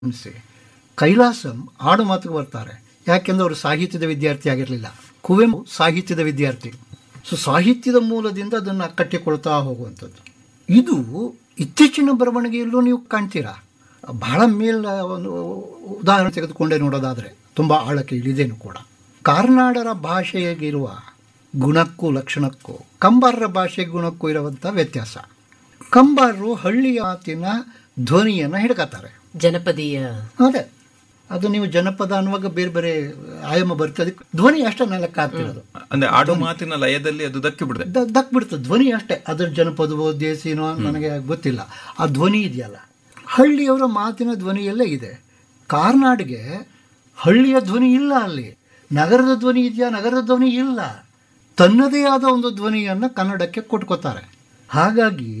ಗಮನಿಸಿ ಕೈಲಾಸಂ ಆಡು ಮಾತಿಗೆ ಬರ್ತಾರೆ ಯಾಕೆಂದ್ರೆ ಅವರು ಸಾಹಿತ್ಯದ ವಿದ್ಯಾರ್ಥಿ ಆಗಿರಲಿಲ್ಲ ಕುವೆಂಪು ಸಾಹಿತ್ಯದ ವಿದ್ಯಾರ್ಥಿ ಸೊ ಸಾಹಿತ್ಯದ ಮೂಲದಿಂದ ಅದನ್ನು ಕಟ್ಟಿಕೊಳ್ತಾ ಹೋಗುವಂಥದ್ದು ಇದು ಇತ್ತೀಚಿನ ಬರವಣಿಗೆಯಲ್ಲೂ ನೀವು ಕಾಣ್ತೀರಾ ಬಹಳ ಮೇಲ್ ಒಂದು ಉದಾಹರಣೆ ತೆಗೆದುಕೊಂಡೇ ನೋಡೋದಾದರೆ ತುಂಬ ಆಳಕ್ಕೆ ಇಳಿದೇನು ಕೂಡ ಕಾರ್ನಾಡರ ಭಾಷೆಯಾಗಿರುವ ಗುಣಕ್ಕೂ ಲಕ್ಷಣಕ್ಕೂ ಕಂಬಾರರ ಭಾಷೆ ಗುಣಕ್ಕೂ ಇರುವಂಥ ವ್ಯತ್ಯಾಸ ಕಂಬಾರರು ಹಳ್ಳಿಯ ಮಾತಿನ ಧ್ವನಿಯನ್ನು ಹಿಡ್ಕತ್ತಾರೆ ಜನಪದೀಯ ಅದೇ ಅದು ನೀವು ಜನಪದ ಅನ್ನುವಾಗ ಬೇರೆ ಬೇರೆ ಆಯಾಮ ಬರ್ತದೆ ಧ್ವನಿ ಅಷ್ಟೇ ನೆಲಕ್ಕೆ ಆಗ್ತಿರೋದು ಅಂದ್ರೆ ಆಡು ಮಾತಿನ ಲಯದಲ್ಲಿ ಅದು ದಕ್ಕಿ ಬಿಡದೆ ದ- ದಕ್ ಬಿಡ್ತದೆ ಧ್ವನಿ ಅಷ್ಟೇ ಅದ್ರ ಜನಪದವೋ ದೇಸಿನೋ ನನಗೆ ಗೊತ್ತಿಲ್ಲ ಆ ಧ್ವನಿ ಇದೆಯಲ್ಲ ಹಳ್ಳಿಯವರ ಮಾತಿನ ಧ್ವನಿಯಲ್ಲೇ ಇದೆ ಕಾರ್ನಾಡ್ಗೆ ಹಳ್ಳಿಯ ಧ್ವನಿ ಇಲ್ಲ ಅಲ್ಲಿ ನಗರದ ಧ್ವನಿ ಇದೆಯಾ ನಗರದ ಧ್ವನಿ ಇಲ್ಲ ತನ್ನದೇ ಆದ ಒಂದು ಧ್ವನಿಯನ್ನು ಕನ್ನಡಕ್ಕೆ ಕೊಟ್ಕೋತಾರೆ ಹಾಗಾಗಿ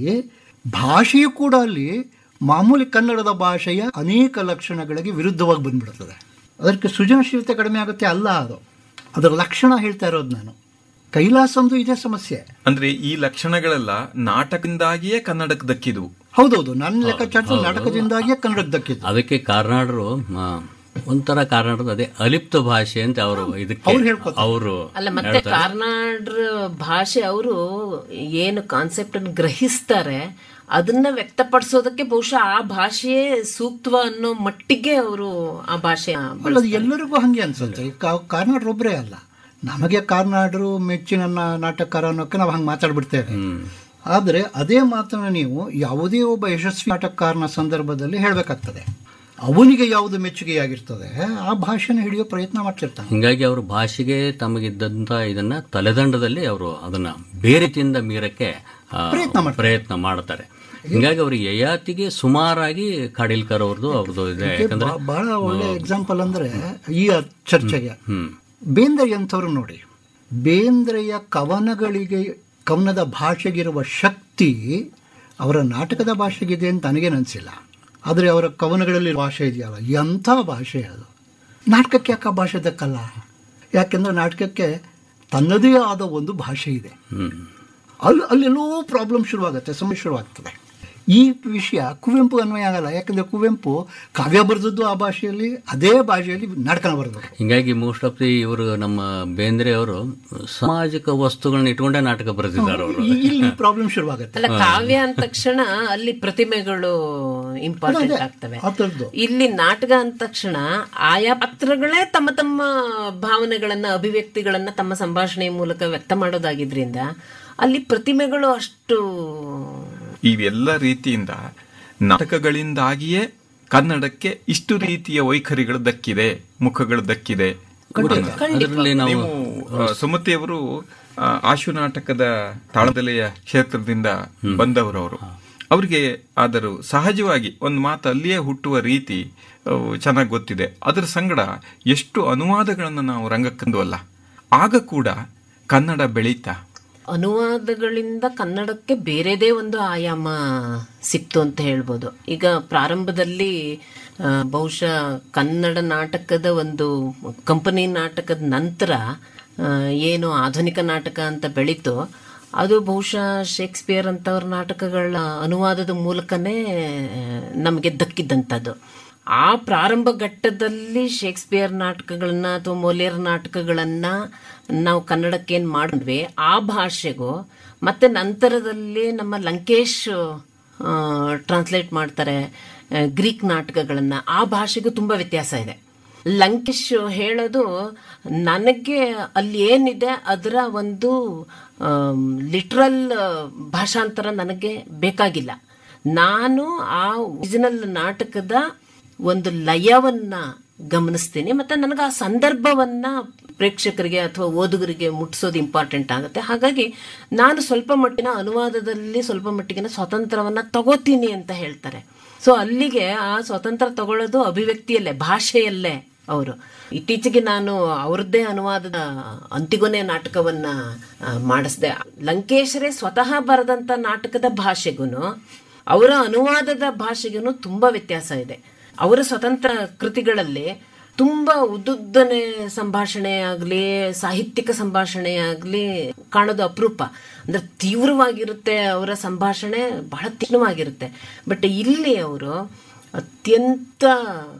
ಭಾಷೆಯು ಕೂಡ ಅಲ್ಲಿ ಮಾಮೂಲಿ ಕನ್ನಡದ ಭಾಷೆಯ ಅನೇಕ ಲಕ್ಷಣಗಳಿಗೆ ವಿರುದ್ಧವಾಗಿ ಬಂದ್ಬಿಡ್ತದೆ ಅದಕ್ಕೆ ಸೃಜನಶೀಲತೆ ಕಡಿಮೆ ಆಗುತ್ತೆ ಅಲ್ಲ ಅದು ಅದರ ಲಕ್ಷಣ ಹೇಳ್ತಾ ಇರೋದು ನಾನು ಕೈಲಾಸಂದು ಇದೇ ಸಮಸ್ಯೆ ಅಂದ್ರೆ ಈ ಲಕ್ಷಣಗಳೆಲ್ಲ ನಾಟಕದಿಂದಾಗಿಯೇ ಕನ್ನಡಕ್ಕೆ ದಕ್ಕಿದ್ವು ಹೌದೌದು ನನ್ನ ಲೆಕ್ಕಾಚಾರ ನಾಟಕದಿಂದಾಗಿಯೇ ಕನ್ನಡಕ್ಕೆ ದಕ್ಕಿದ್ದು ಅದಕ್ಕೆ ಕಾರ್ನಾಡರು ಆ, ಒಂಥರ ಕಾರ್ನಾಡದ ಅದೇ ಅಲಿಪ್ತ ಭಾಷೆ ಅಂತ ಅವರು ಇದಕ್ಕೆ ಅವ್ರು ಹೇಳ್ಕೊತಾರೆ. ಅವರು ಅಲ್ಲ ಮತ್ತೆ ಕಾರ್ನಾಡ್ರ ಭಾಷೆ ಅವರು ಏನು ಕಾನ್ಸೆಪ್ಟ್ ಅನ್ನು ಗ್ರಹಿಸ್ತಾರೆ ಅದನ್ನ ವ್ಯಕ್ತಪಡಿಸೋದಕ್ಕೆ ಬಹುಶಃ ಆ ಭಾಷೆಯೇ ಸೂಕ್ತ ಅನ್ನೋ ಮಟ್ಟಿಗೆ ಅವರು ಆ ಭಾಷೆ ಅಲ್ಲ ಅದು ಎಲ್ಲರಿಗೂ ಹಂಗೆ ಅನ್ಸುತ್ತೆ ಈ ಕಾ- ಕಾರ್ನಾಡ್ರು ಒಬ್ಬರೇ ಅಲ್ಲ ನಮಗೆ ಕಾರ್ನಾಡ್ರು ಮೆಚ್ಚಿನ ನ- ನಾಟಕಕಾರ ಅನ್ನೋಕೆ ನಾವು ಹಂಗೆ ಮಾತಾಡ್ಬಿಡ್ತೇವೆ ಆದರೆ ಅದೇ ಮಾತನ್ನು ನೀವು ಯಾವುದೇ ಒಬ್ಬ ಯಶಸ್ವಿ ನಾಟಕಕಾರನ ಸಂದರ್ಭದಲ್ಲಿ ಹೇಳಬೇಕಾಗ್ತದೆ ಅವನಿಗೆ ಯಾವುದು ಮೆಚ್ಚುಗೆಯಾಗಿರ್ತದೆ ಆ ಭಾಷೆನ ಹಿಡಿಯೋ ಪ್ರಯತ್ನ ಮಾಡ್ತಿರ್ತಾನೆ ಹಿಂಗಾಗಿ ಅವರು ಭಾಷೆಗೆ ತಮಗಿದ್ದಂತ ಇದನ್ನ ತಲೆದಂಡದಲ್ಲಿ ಅವರು ಅದನ್ನ ಬೇರೆ ರೀತಿಯಿಂದ ಮೀರಕ್ಕೆ ಆ, ಪ್ರಯತ್ನ ಮಾಡ್ತಾರೆ ಹಿಂಗಾಗಿ ಅವರು ಯಯಾತಿಗೆ ಸುಮಾರಾಗಿ ಕಾಡಿಲ್ಕರ್ ಅವ್ರದ್ದು ಅವ್ರದ್ದು ಇದೆ ಯಾಕಂದ್ರೆ ಬಾ- ಬಹಳ ಒಳ್ಳೆ ಎಕ್ಸಾಂಪಲ್ ಅಂದ್ರೆ ಈ ಚರ್ಚೆಗೆ ಹ್ಮ್ ಬೇಂದ್ರೆ ಅಂಥವ್ರು ನೋಡಿ ಬೇಂದ್ರೆಯ ಕವನಗಳಿಗೆ ಕವನದ ಭಾಷೆಗಿರುವ ಶಕ್ತಿ ಅವರ ನಾಟಕದ ಭಾಷೆಗಿದೆ ಅಂತ ನನಗೇನು ಅನಿಸಿಲ್ಲ ಆದರೆ ಅವರ ಕವನಗಳಲ್ಲಿ ಭಾಷೆ ಇದೆಯಲ್ಲ ಎಂಥ ಭಾಷೆ ಅದು ನಾಟಕಕ್ಕೆ ಯಾಕೆ ಆ ಭಾಷೆ ದಕ್ಕಲ್ಲ ಯಾಕೆಂದ್ರೆ ನಾಟಕಕ್ಕೆ ತನ್ನದೇ ಆದ ಒಂದು ಭಾಷೆ ಇದೆ ಹ್ಮ್ ಅಲ್ಲಿ ಅಲ್ಲೆಲ್ಲೋ ಪ್ರಾಬ್ಲಮ್ ಶುರುವಾಗುತ್ತೆ ಸಮಸ್ಯೆ ಶುರುವಾಗ್ತದೆ ಈ ವಿಷಯ ಕುವೆಂಪು ಅನ್ವಯ ಆಗಲ್ಲ ಯಾಕಂದ್ರೆ ಕುವೆಂಪು ಕಾವ್ಯ ಬರೆದದ್ದು ಆ ಭಾಷೆಯಲ್ಲಿ ಅದೇ ಭಾಷೆಯಲ್ಲಿ ನಾಟಕನ ಬರೆದವರು ಹಿಂಗಾಗಿ ಮೋಸ್ಟ್ ಆಫ್ ದಿ ಇವರು ನಮ್ಮ ಬೇಂದ್ರೆ ಅವರು ಸಾಮಾಜಿಕ ವಸ್ತುಗಳನ್ನ ಇಟ್ಕೊಂಡೇ ನಾಟಕ ಬರೆದಿದ್ದಾರೆ ಅವರು ಈ- ಇಲ್ಲಿ ಪ್ರಾಬ್ಲಮ್ ಶುರುವಾಗುತ್ತೆ ಅಲ್ಲ ಕಾವ್ಯ ಅಂದ ತಕ್ಷಣ ಅಲ್ಲಿ ಪ್ರತಿಮೆಗಳು ಇಂಪಾರ್ಟೆಂಟ್ ಆಗ್ತವೆ ಆ ಥರದ್ದು ಇಲ್ಲಿ ನಾಟಕ ಅಂದ ತಕ್ಷಣ ಆಯಾ ಪಾತ್ರಗಳೇ ತಮ್ಮ ತಮ್ಮ ಭಾವನೆಗಳನ್ನ ಅಭಿವ್ಯಕ್ತಿಗಳನ್ನ ತಮ್ಮ ಸಂಭಾಷಣೆಯ ಮೂಲಕ ವ್ಯಕ್ತ ಮಾಡೋದಾಗಿದ್ರಿಂದ ಅಲ್ಲಿ ಪ್ರತಿಮೆಗಳು ಅಷ್ಟು ಇವೆಲ್ಲ ರೀತಿಯಿಂದ ನಾಟಕಗಳಿಂದಾಗಿಯೇ ಕನ್ನಡಕ್ಕೆ ಇಷ್ಟು ರೀತಿಯ ವೈಖರಿಗಳು ದಕ್ಕಿದೆ ಮುಖಗಳು ದಕ್ಕಿದೆ ಅದರಲ್ಲಿ ನಾವು ನೀವು ಆ, ಸುಮತಿಯವರು ಆ, ಆಶು ನಾಟಕದ ತಾಳದಲೆಯ ಕ್ಷೇತ್ರದಿಂದ ಬಂದವರು ಅವರು ಅವರಿಗೆ ಆದರೂ ಸಹಜವಾಗಿ ಒಂದು ಮಾತು ಅಲ್ಲಿಯೇ ಹುಟ್ಟುವ ರೀತಿ ಚೆನ್ನಾಗಿ ಗೊತ್ತಿದೆ ಅದರ ಸಂಗಡ ಎಷ್ಟು ಅನುವಾದಗಳನ್ನು ನಾವು ರಂಗಕ್ಕಂದು ಅಲ್ಲ ಆಗ ಕೂಡ ಕನ್ನಡ ಬೆಳೀತಾ ಅನುವಾದಗಳಿಂದ ಕನ್ನಡಕ್ಕೆ ಬೇರೆದೇ ಒಂದು ಆಯಾಮ ಸಿಕ್ತು ಅಂತ ಹೇಳ್ಬೋದು ಈಗ ಪ್ರಾರಂಭದಲ್ಲಿ ಆ, ಬಹುಶಃ ಕನ್ನಡ ನಾಟಕದ ಒಂದು ಕಂಪನಿ ನಾಟಕದ ನಂತರ ಆ, ಏನು ಆಧುನಿಕ ನಾಟಕ ಅಂತ ಬೆಳೀತು ಅದು ಬಹುಶಃ ಶೇಕ್ಸ್ಪಿಯರ್ ಅಂತವ್ರ ನಾಟಕಗಳ ಅನುವಾದದ ಮೂಲಕನೇ ನಮಗೆ ದಕ್ಕಿದ್ದಂಥದ್ದು ಆ ಪ್ರಾರಂಭ ಘಟ್ಟದಲ್ಲಿ ಶೇಕ್ಸ್ಪಿಯರ್ ನಾಟಕಗಳನ್ನ ಅಥವಾ ಮೋಲಿಯರ್ ನಾಟಕಗಳನ್ನ ನಾವು ಕನ್ನಡಕ್ಕೆ ಏನ್ ಮಾಡಿದ್ವಿ ಆ ಭಾಷೆಗೂ ಮತ್ತೆ ನಂತರದಲ್ಲಿ ನಮ್ಮ ಲಂಕೇಶ್ ಟ್ರಾನ್ಸ್ಲೇಟ್ ಮಾಡ್ತಾರೆ ಆ, ಗ್ರೀಕ್ ನಾಟಕಗಳನ್ನ ಆ ಭಾಷೆಗೂ ತುಂಬಾ ವ್ಯತ್ಯಾಸ ಇದೆ ಲಂಕೇಶ್ ಹೇಳೋದು ನನಗೆ ಅಲ್ಲಿ ಏನಿದೆ ಅದರ ಒಂದು ಲಿಟ್ರಲ್ ಭಾಷಾಂತರ ನನಗೆ ಬೇಕಾಗಿಲ್ಲ ನಾನು ಆ ಒರಿಜಿನಲ್ ನಾಟಕದ ಒಂದು ಲಯವನ್ನ ಗಮನಿಸ್ತೀನಿ ಮತ್ತೆ ನನಗೆ ಆ ಸಂದರ್ಭವನ್ನ ಪ್ರೇಕ್ಷಕರಿಗೆ ಅಥವಾ ಓದುಗರಿಗೆ ಮುಟ್ಟಿಸೋದು ಇಂಪಾರ್ಟೆಂಟ್ ಆಗುತ್ತೆ ಹಾಗಾಗಿ ನಾನು ಸ್ವಲ್ಪ ಮಟ್ಟಿನ ಅನುವಾದದಲ್ಲಿ ಸ್ವಲ್ಪ ಮಟ್ಟಿಗಿನ ಸ್ವಾತಂತ್ರ್ಯವನ್ನ ತಗೋತೀನಿ ಅಂತ ಹೇಳ್ತಾರೆ ಸೊ ಅಲ್ಲಿಗೆ ಆ ಸ್ವಾತಂತ್ರ್ಯ ತಗೊಳ್ಳೋದು ಅಭಿವ್ಯಕ್ತಿಯಲ್ಲೇ ಭಾಷೆಯಲ್ಲೇ ಅವರು ಇತ್ತೀಚೆಗೆ ನಾನು ಅವ್ರದ್ದೇ ಅನುವಾದದ ಅಂತಿಗೊನೆ ನಾಟಕವನ್ನ ಆ, ಮಾಡಿಸ್ದೆ ಲಂಕೇಶರೇ ಸ್ವತಃ ಬರೆದಂತ ನಾಟಕದ ಭಾಷೆಗೂ ಅವರ ಅನುವಾದದ ಭಾಷೆಗೂ ತುಂಬಾ ವ್ಯತ್ಯಾಸ ಇದೆ ಅವರ ಸ್ವತಂತ್ರ ಕೃತಿಗಳಲ್ಲಿ ತುಂಬಾ ಉದ್ದುದ್ದನೆ ಸಂಭಾಷಣೆ ಆಗ್ಲಿ ಸಾಹಿತ್ಯಿಕ ಸಂಭಾಷಣೆ ಆಗ್ಲಿ ಕಾಣೋದು ಅಪರೂಪ ಅಂದ್ರೆ ತೀವ್ರವಾಗಿರುತ್ತೆ ಅವರ ಸಂಭಾಷಣೆ ಬಹಳ ತೀಕ್ಷ್ಣವಾಗಿರುತ್ತೆ ಬಟ್ ಇಲ್ಲಿ ಅವರು ಅತ್ಯಂತ